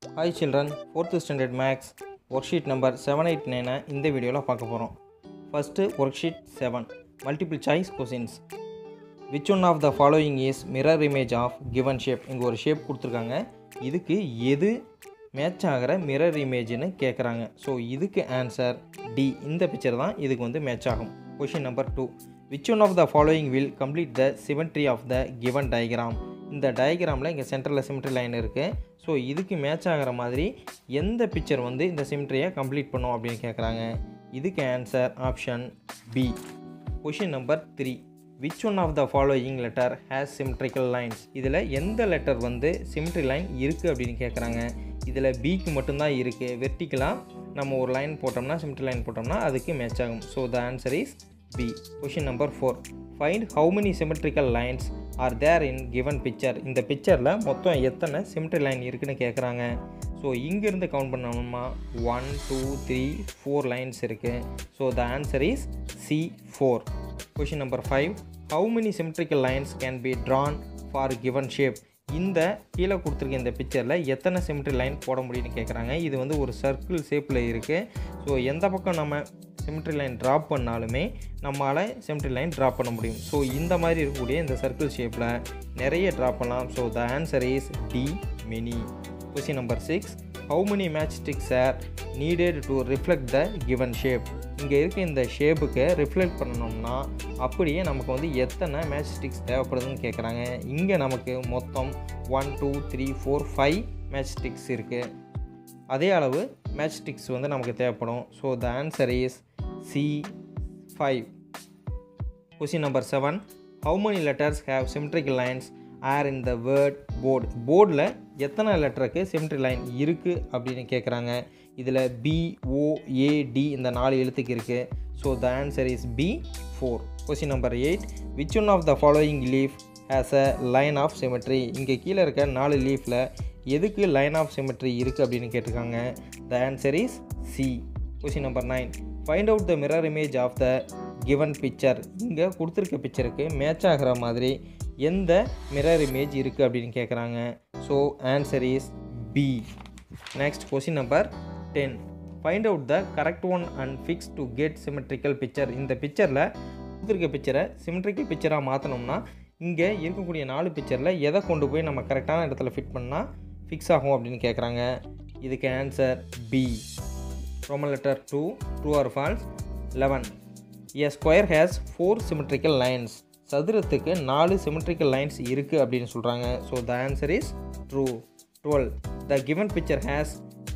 Hi children fourth standard maths work sheet number seven eight நைனை இந்த வீடியோவில் பார்க்க போகிறோம் first work sheet seven multiple choice questions which one of the following is mirror image of given shape இங்கே ஒரு shape கொடுத்துருக்காங்க இதுக்கு எது மேட்ச் ஆகிற மிரர் இமேஜ்னு கேட்குறாங்க ஸோ இதுக்கு ஆன்சர் டி இந்த பிக்சர் தான் இதுக்கு வந்து மேட்ச் ஆகும் question number two which one of the following will complete the symmetry of the given diagram இந்த டயக்ராமில் இங்கே சென்டரில் சிமெட்ரி லைன் இருக்குது ஸோ இதுக்கு மேட்ச் ஆகிற மாதிரி எந்த பிக்சர் வந்து இந்த சிமெட்ரியை கம்ப்ளீட் பண்ணும் அப்படின்னு கேட்குறாங்க இதுக்கு answer option B question number three which one of the following letter has symmetrical lines இதில் எந்த லெட்டர் வந்து சிமெட்ரி லைன் இருக்குது அப்படின்னு கேட்குறாங்க இதில் பிக்கு மட்டும்தான் இருக்குது வெர்டிக்கலாக நம்ம ஒரு லைன் போட்டோம்னா சிமெட்ரி லைன் போட்டோம்னா அதுக்கு மேட்ச் ஆகும் so the answer is B question number four find how many symmetrical lines are there in given picture இந்த பிக்சரில் மொத்தம் எத்தனை சிமெட்ரி லைன் இருக்குன்னு கேட்குறாங்க ஸோ இங்கேருந்து கவுண்ட் பண்ணணுமா one two three four lines இருக்குது so the answer is C four question number five how many symmetrical lines can be drawn for given shape இந்த கீழே கொடுத்துருக்க இந்த பிக்சரில் எத்தனை சிமெட்ரி லைன் போட முடியும்னு கேட்குறாங்க இது வந்து ஒரு சர்க்கிள் ஷேப்பில் இருக்குது ஸோ எந்த பக்கம் நம்ம சிமெட்ரி லைன் ட்ராப் பண்ணாலுமே நம்மளால் சிமெட்ரி லைன் ட்ராப் பண்ண முடியும் ஸோ இந்த மாதிரி இருக்கக்கூடிய இந்த சர்க்கிள் ஷேப்பில் நிறைய ட்ராப் பண்ணலாம் so the answer is D mini question number six how many match sticks are needed to reflect the given shape இங்கே இருக்க இந்த ஷேப்புக்கு ரிஃப்ளெக்ட் பண்ணணும்னா அப்படியே நமக்கு வந்து எத்தனை மேட்ச் ஸ்டிக்ஸ் தேவைப்படுதுன்னு கேட்குறாங்க இங்கே நமக்கு மொத்தம் one two three four five match sticks இருக்குது அதே அளவு மேட்ச் ஸ்டிக்ஸ் வந்து நமக்கு தேவைப்படும் so the answer is C five question number seven how many letters have symmetrical lines are in the word board போர்டில் எத்தனை லெட்டருக்கு சிமெட்ரி லைன் இருக்குது அப்படின்னு கேட்குறாங்க இதில் பி ஓ ஏ டி இந்த நாலு எழுத்துக்கு இருக்குது so the answer is B four question number eight which one of the following leaf has a line of symmetry இங்கே கீழே இருக்க நாலு லீஃபில் எதுக்கு லைன் ஆஃப் சிமெட்ரி இருக்குது அப்படின்னு கேட்டிருக்காங்க the answer is C question number nine find out the mirror image of the given picture இங்கே கொடுத்துருக்க பிக்சருக்கு மேட்ச் ஆகிற மாதிரி எந்த மிரர் இமேஜ் இருக்குது அப்படின்னு கேட்குறாங்க so answer is B next question number ten find out the correct one and fix to get symmetrical picture இந்த பிக்சரில் கொடுத்துருக்க பிக்சரை சிமெட்ரிக்கல் பிக்சராக மாற்றணும்னா இங்கே இருக்கக்கூடிய நாலு பிக்சரில் எதை கொண்டு போய் நம்ம கரெக்டான இடத்துல ஃபிட் பண்ணால் ஃபிக்ஸ் ஆகும் அப்படின்னு கேட்குறாங்க இதுக்கு answer B roman letter two true or false eleven a square has four symmetrical lines சதுரத்துக்கு நாலு சிமெட்ரிக்கல் லைன்ஸ் இருக்குது அப்படின்னு சொல்கிறாங்க so the answer is true twelve the given picture has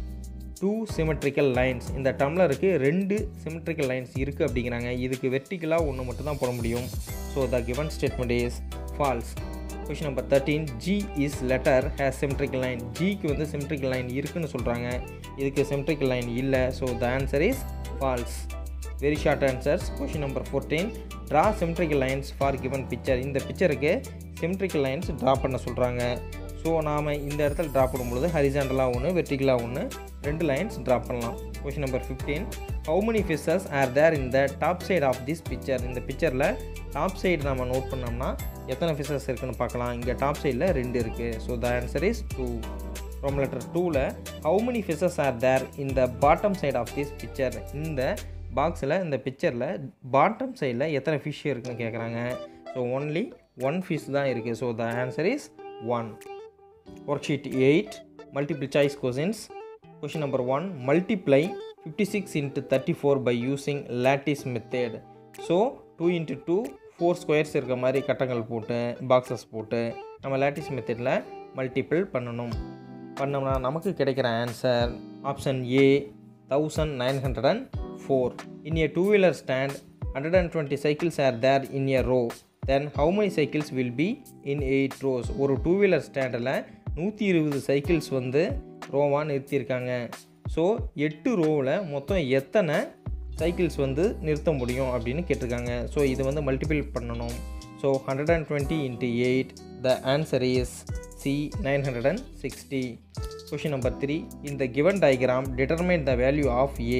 two symmetrical lines இந்த டம்ளருக்கு ரெண்டு சிமெட்ரிக்கல் லைன்ஸ் இருக்குது அப்படிங்கிறாங்க இதுக்கு வெர்டிக்கலாக ஒன்று மட்டும் தான் போட முடியும் so the given statement is false question number thirteen G is letter has symmetrical line ஜிக்கு வந்து சிமெட்ரிக்கல் லைன் இருக்குன்னு சொல்கிறாங்க இதுக்கு சிமெட்ரிக்கல் லைன் இல்லை so the answer is false very short answers question number fourteen draw symmetrical lines for given picture இந்த பிக்சருக்கு symmetrical lines draw பண்ண சொல்கிறாங்க ஸோ நாம் இந்த இடத்துல ட்ரா பண்ணும்பொழுது ஹரிசாண்டலாக ஒன்று வெர்டிக்கலாக ஒன்று ரெண்டு லைன்ஸ் ட்ரா பண்ணலாம் question number fifteen how many fishes are there in the top side of this picture இந்த பிக்சரில் டாப் சைடு நம்ம நோட் பண்ணோம்னா எத்தனை ஃபிஷஸ் இருக்குன்னு பார்க்கலாம் இங்கே டாப் சைடில் ரெண்டு இருக்குது so the answer is two roman letter டூவில் how many fishes are there in the bottom side of this picture இந்த பாக்ஸில் இந்த பிக்சரில் பாட்டம் சைடில் எத்தனை ஃபிஷ் இருக்குன்னு கேட்குறாங்க ஸோ ஒன்லி ஒன் ஃபிஷ் தான் இருக்குது so the answer is one work sheet eight multiple choice questions question number one multiply fifty six into thirty four by using lattice method so two into two four squares இருக்க மாதிரி கட்டங்கள் போட்டு boxes போட்டு நம்ம lattice மெத்தடில் multiple பண்ணணும் பண்ணோம்னா நமக்கு கிடைக்கிற answer option A thousand nine hundred and four in a two wheeler stand hundred and twenty cycles are there in a row then how many cycles will be in eight rows ஒரு two wheeler ஸ்டாண்டில் நூற்றி இருபது cycles வந்து ரோவாக நிறுத்தியிருக்காங்க so எட்டு ரோவில் மொத்தம் எத்தனை cycles வந்து நிறுத்த முடியும் அப்படின்னு கேட்டிருக்காங்க ஸோ இது வந்து மல்டிபிள் பண்ணணும் so hundred and twenty into eight the answer is C nine hundred and sixty question number three இந்த given diagram determine the value of A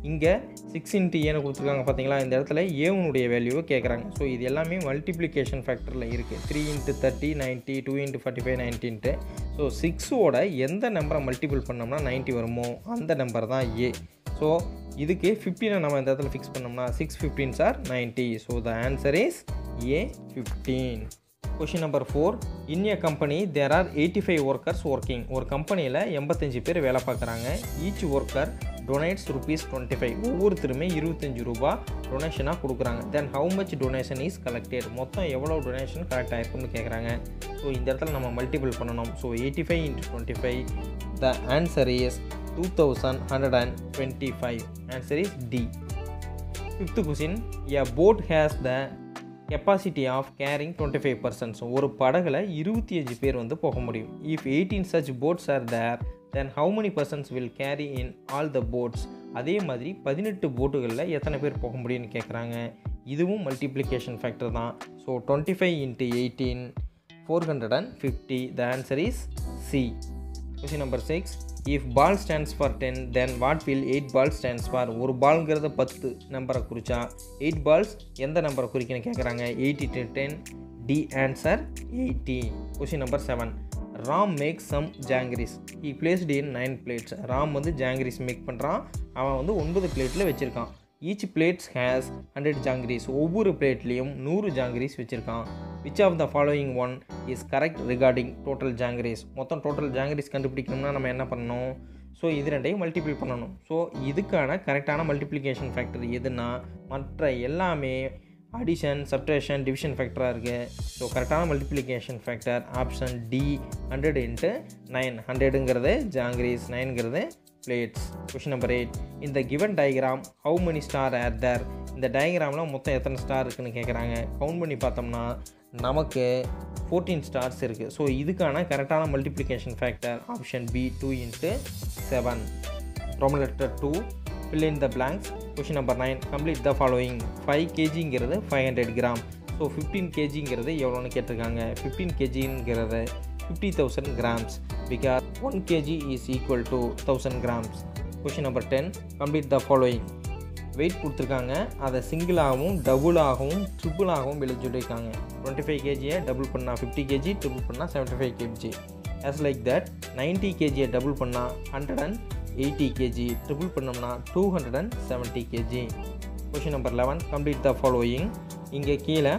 இங்கே சிக்ஸ் இன்ட்டு ஏன்னு கொடுத்துருக்காங்க பார்த்தீங்களா இந்த இடத்துல ஏவனுடைய வேல்யூவை கேட்குறாங்க ஸோ இது எல்லாமே மல்டிப்ளிகேஷன் ஃபேக்டரில் இருக்குது three into thirty ninety two into forty five ninety into so சிக்ஸோட எந்த நம்பரை மல்டிபிள் பண்ணோம்னா நைன்ட்டி வருமோ அந்த நம்பர் தான் ஏ ஸோ இதுக்கு ஃபிஃப்டீனை நம்ம இந்த இடத்துல ஃபிக்ஸ் பண்ணோம்னா six fifteen sir ninety so the answer is A fifteen question number four in a company there are eighty five workers working ஒரு கம்பெனியில் எண்பத்தஞ்சு பேர் வேலை பார்க்குறாங்க each worker donates rupees twenty five ஒவ்வொருத்தருமே இருபத்தஞ்சி ரூபா டொனேஷனாக கொடுக்குறாங்க then how much donation is collected மொத்தம் எவ்வளோ டொனேஷன் கலெக்ட் ஆயிருக்குன்னு கேட்குறாங்க ஸோ இந்த இடத்துல நம்ம மல்டிபிள் பண்ணணும் so eighty five into twenty five the answer is two thousand hundred and twenty five answer is D fifth question a boat has the capacity of carrying twenty five persons ஒரு படகுல இருபத்தி அஞ்சு பேர் வந்து போக முடியும் if eighteen such boats are there then how many persons will carry in all the boats அதே மாதிரி பதினெட்டு போட்டுகளில் எத்தனை பேர் போக முடியும்னு கேட்குறாங்க இதுவும் மல்டிப்ளிகேஷன் ஃபேக்டர் தான் so twenty five into eighteen four hundred and fifty the answer is C question number six if ball stands for ten then what will eight ball stands for ஒரு பால்ங்கிறத பத்து நம்பரை குறிச்சா எயிட் பால்ஸ் எந்த நம்பரை குறிக்கணும் கேட்குறாங்க eighty to ten D answer eighty question number seven Ram make some jangiris he placed in nine plates Ram வந்து jangiris make பண்ணுறான் அவன் வந்து ஒன்பது பிளேட்டில் வச்சுருக்கான் each plates has hundred jangiris ஒவ்வொரு பிளேட்லேயும் நூறு ஜாங்கிரிஸ் வச்சுருக்கான் which of the following one is correct regarding total jangiris மொத்தம் டோட்டல் ஜாங்கிரிஸ் கண்டுபிடிக்கணும்னா நம்ம என்ன பண்ணணும் ஸோ இது ரெண்டையும் மல்டிப்ளை பண்ணணும் ஸோ இதுக்கான கரெக்டான மல்டிப்ளிகேஷன் ஃபேக்டர் எதுனா மற்ற எல்லாமே அடிஷன் சப்ட்ரேஷன் டிவிஷன் ஃபேக்டராக இருக்குது ஸோ கரெக்டான multiplication factor option D hundred into nine ஹண்ட்ரடுங்கிறது ஜாங்கிரிஸ் நைன்ங்கிறது பிளேட்ஸ் கொஷின் நம்பர் எயிட் இந்த given diagram how many star are there இந்த டயக்ராமில் மொத்தம் எத்தனை ஸ்டார் இருக்குன்னு கேட்குறாங்க கவுண்ட் பண்ணி பார்த்தோம்னா நமக்கு ஃபோர்டீன் ஸ்டார்ஸ் இருக்குது ஸோ இதுக்கான கரெக்டான multiplication factor option B two into seven Roman letter two fill in the blanks question number nine complete the following five கேஜிங்கிறது five hundred gram so fifteen கேஜிங்கிறது எவ்வளோன்னு கேட்டிருக்காங்க ஃபிஃப்டீன் கேஜிங்கிறது fifty thousand grams because one KG is equal to thousand grams question number ten complete the following weight கொடுத்துருக்காங்க அதை சிங்கிளாகவும் டபுளாகவும் ட்ரிபிளாகவும் எழுதி சொல்லியிருக்காங்க டுவெண்ட்டி ஃபைவ் கேஜியை டபுள் பண்ணால் ஃபிஃப்டி கேஜி ட்ரிபிள் பண்ணால் seventy five KG as like that ninety கேஜியை டபுள் பண்ணால் hundred and eighty KG triple பண்ணோம்னா two hundred and seventy KG question number eleven complete the following இங்கே கீழே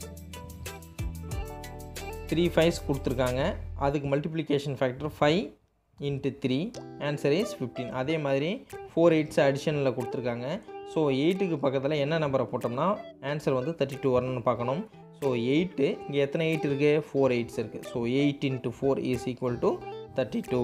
த்ரீ ஃபைவ்ஸ் கொடுத்துருக்காங்க அதுக்கு multiplication factor five into three answer is fifteen அதே மாதிரி four AIDS அடிஷனில் கொடுத்துருக்காங்க ஸோ எயிட்டுக்கு பக்கத்தில் என்ன நம்பரை போட்டோம்னா ஆன்சர் வந்து தேர்ட்டி டூ வரணும்னு பார்க்கணும் ஸோ எயிட்டு இங்கே எத்தனை எயிட் இருக்குது ஃபோர் எயிட்ஸ் இருக்குது so eight into four is equal to thirty two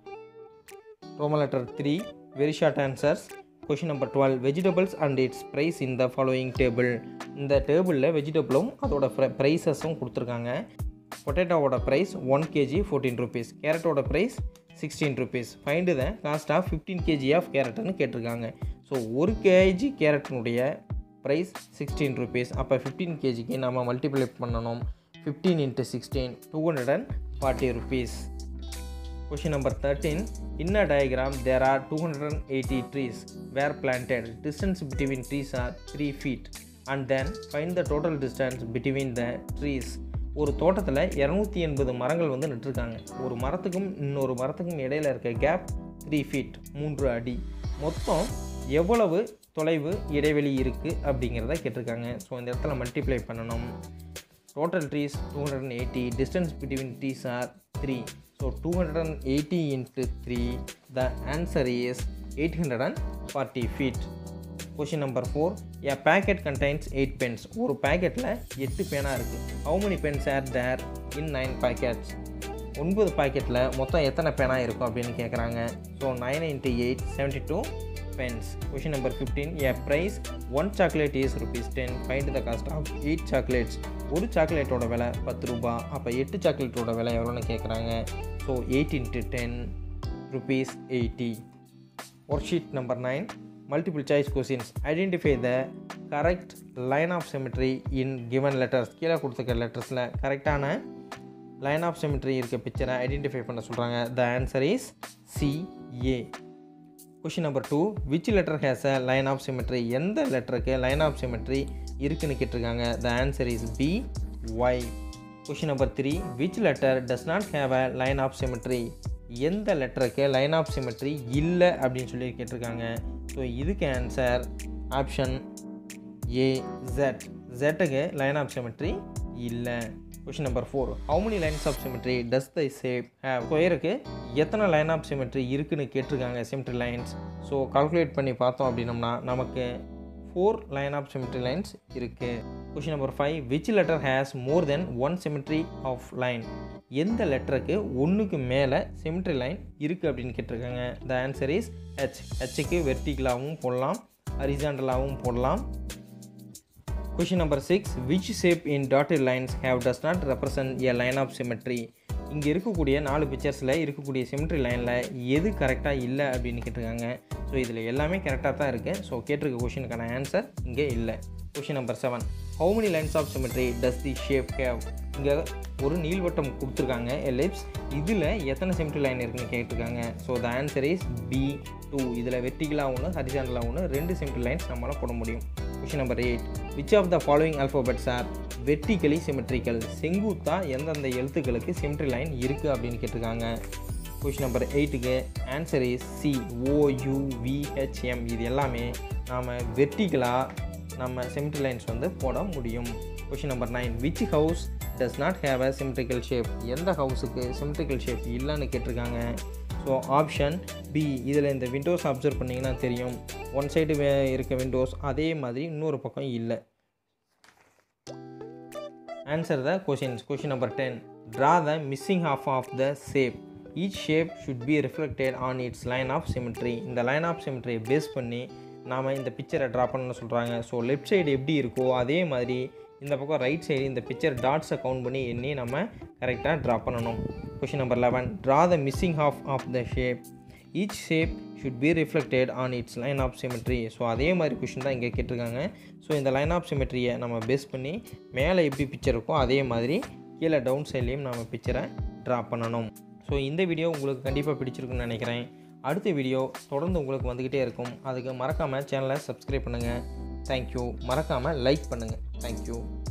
Roman letter three very short answers question number twelve vegetables and its price in the following table இந்த டேபிளில் வெஜிடபிளும் அதோட ப்ரைஸஸும் கொடுத்துருக்காங்க பொட்டேட்டோவோட price one KG fourteen rupees கேரட்டோட price sixteen rupees find the cost of fifteen KG of கேரட்னு கேட்டிருக்காங்க ஸோ ஒரு கேஜி கேரட்டினுடைய ப்ரைஸ் சிக்ஸ்டீன் ருபீஸ் அப்போ ஃபிஃப்டீன் கேஜிக்கு நம்ம மல்டிப்ளை பண்ணணும் fifteen into sixteen two hundred and forty rupees Question number 13. In a diagram, there are 280 trees were planted. Distance between trees are 3 feet. And then find the total distance between the trees. ஒரு தோட்டத்தில் இரநூத்தி எண்பது மரங்கள் வந்து நட்டுருக்காங்க ஒரு மரத்துக்கும் இன்னொரு மரத்துக்கும் இடையில இருக்க கேப் த்ரீ ஃபீட் மூன்று அடி மொத்தம் எவ்வளவு தொலைவு இடைவெளி இருக்குது அப்படிங்கிறத கேட்டிருக்காங்க ஸோ இந்த இடத்துல மல்டிப்ளை பண்ணணும் total trees two hundred and eighty distance between trees are three so two hundred and eighty into three the answer is eight hundred and forty feet question number four a packet contains eight pens ஒரு பேக்கெட்டில் எட்டு பேனா இருக்குது how many pens are there in nine packets ஒன்பது பாக்கெட்டில் மொத்தம் எத்தனை பேனா இருக்கும் அப்படின்னு கேட்குறாங்க so nine into eight seventy two pens question number fifteen a price one chocolate is rupees ten find the cost of eight chocolates ஒரு சாக்லேட்டோட விலை பத்து ரூபா அப்போ எட்டு சாக்லேட்டோட விலை எவ்வளோன்னு கேட்குறாங்க so eight into ten rupees eighty work sheet number nine multiple choice questions identify the correct line of symmetry in given letters கீழே கொடுத்துருக்க லெட்டர்ஸில் கரெக்டான லைன் ஆஃப் சிமெட்ரி இருக்க பிக்சரை ஐடென்டிஃபை பண்ண சொல்கிறாங்க the answer is C A question number two which letter has a line of symmetry எந்த லெட்டருக்கு line of symmetry இருக்குன்னு கேட்டிருக்காங்க the answer is B Y question number three which letter does not have a line of symmetry எந்த லெட்டருக்கு line of symmetry இல்லை அப்படின்னு சொல்லி கேட்டிருக்காங்க ஸோ இதுக்கு ஆன்சர் ஆப்ஷன் ஏ ஜெட் ஜெட்டுக்கு லைன் ஆஃப் சிமெட்ரி இல்லை question number four how many lines of symmetry does the shape have ஸ்கொயருக்கு எத்தனை லைன் ஆஃப் சிமெட்ரி இருக்குன்னு கேட்டிருக்காங்க சிமெட்ரி லைன்ஸ் ஸோ கால்குலேட் பண்ணி பார்த்தோம் அப்படின்னம்னா நமக்கு four line of symmetry lines இருக்குது question number five which letter has more than one symmetry of line எந்த லெட்டருக்கு ஒன்றுக்கு மேலே சிமெட்ரி லைன் இருக்குது அப்படின்னு கேட்டிருக்காங்க த ஆன்சர் இஸ் ஹெச் ஹெச்சுக்கு வெர்டிகலாகவும் போடலாம் ஹரிசாண்டலாகவும் போடலாம் question number six which shape in dotted lines have does not represent a line of symmetry இங்கே இருக்கக்கூடிய நாலு பிக்சர்ஸில் இருக்கக்கூடிய சிமெட்ரி லைனில் எது கரெக்டாக இல்லை அப்படின்னு கேட்டிருக்காங்க ஸோ இதில் எல்லாமே கரெக்டாக தான் இருக்குது ஸோ கேட்டிருக்க கொஷினுக்கான ஆன்சர் இங்கே இல்லை question number seven how many lines of symmetry does the shape have இங்கே ஒரு நீள்வட்டம் கொடுத்துருக்காங்க எலிப்ஸ் இதில் எத்தனை சிமெட்ரி லைன் இருக்குன்னு கேட்டிருக்காங்க so the answer is B two இதில் வெர்டிகலாக ஒன்று ஹரிசாண்டலாக ஒன்று ரெண்டு சிமெட்ரி லைன்ஸ் நம்மளால் போட முடியும் question number eight which of the following alphabets are vertically symmetrical செங்குத்தா எந்தெந்த எழுத்துக்களுக்கு சிமெட்ரி லைன் இருக்குது அப்படின்னு கேட்டிருக்காங்க கொஷின் நம்பர் எயிட்டுக்கு ஆன்சர் இஸ் சி ஓயூவிஹெச்எம் இது எல்லாமே நாம் வெர்டிகலாக நம்ம சிமெட்ரி லைன்ஸ் வந்து போட முடியும் question number nine which house does not have a symmetrical shape எந்த ஹவுஸுக்கு சிமெட்ரிக்கல் ஷேப் இல்லைன்னு கேட்டிருக்காங்க ஸோ ஆப்ஷன் பி இதில் இந்த விண்டோஸ் அப்சர்வ் பண்ணிங்கன்னா தெரியும் ஒன் சைடு இருக்க விண்டோஸ் அதே மாதிரி இன்னொரு பக்கம் இல்லை answer the questions question number ten draw the missing half of the shape each shape should be reflected on its line of symmetry இந்த லைன் ஆஃப் சிமெட்ரியை பேஸ் பண்ணி நாம் இந்த பிக்சரை ட்ரா பண்ணணும்னு சொல்கிறாங்க ஸோ லெஃப்ட் சைடு எப்படி இருக்கோ அதே மாதிரி இந்த பக்கம் ரைட் சைடு இந்த பிக்சர் டாட்ஸை கவுண்ட் பண்ணி எண்ணி நம்ம கரெக்டாக ட்ரா பண்ணணும் question number eleven draw the missing half of the shape each shape should be reflected on its line of symmetry so அதே மாதிரி கொஷின் தான் இங்கே கேட்டிருக்காங்க ஸோ இந்த லைன் ஆஃப் சிமெட்ரியை நம்ம பேஸ் பண்ணி மேலே எப்படி பிக்சர் இருக்கோ அதே மாதிரி கீழே டவுன் சைட்லேயும் நம்ம பிக்சரை ட்ரா பண்ணணும் ஸோ இந்த வீடியோ உங்களுக்கு கண்டிப்பாக பிடிச்சிருக்குன்னு நினைக்கிறேன் அடுத்த வீடியோ தொடர்ந்து உங்களுக்கு வந்துக்கிட்டே இருக்கும் அதுக்கு மறக்காமல் சேனலை சப்ஸ்கிரைப் பண்ணுங்கள் தேங்க்யூ மறக்காமல் லைக் பண்ணுங்கள் தேங்க்யூ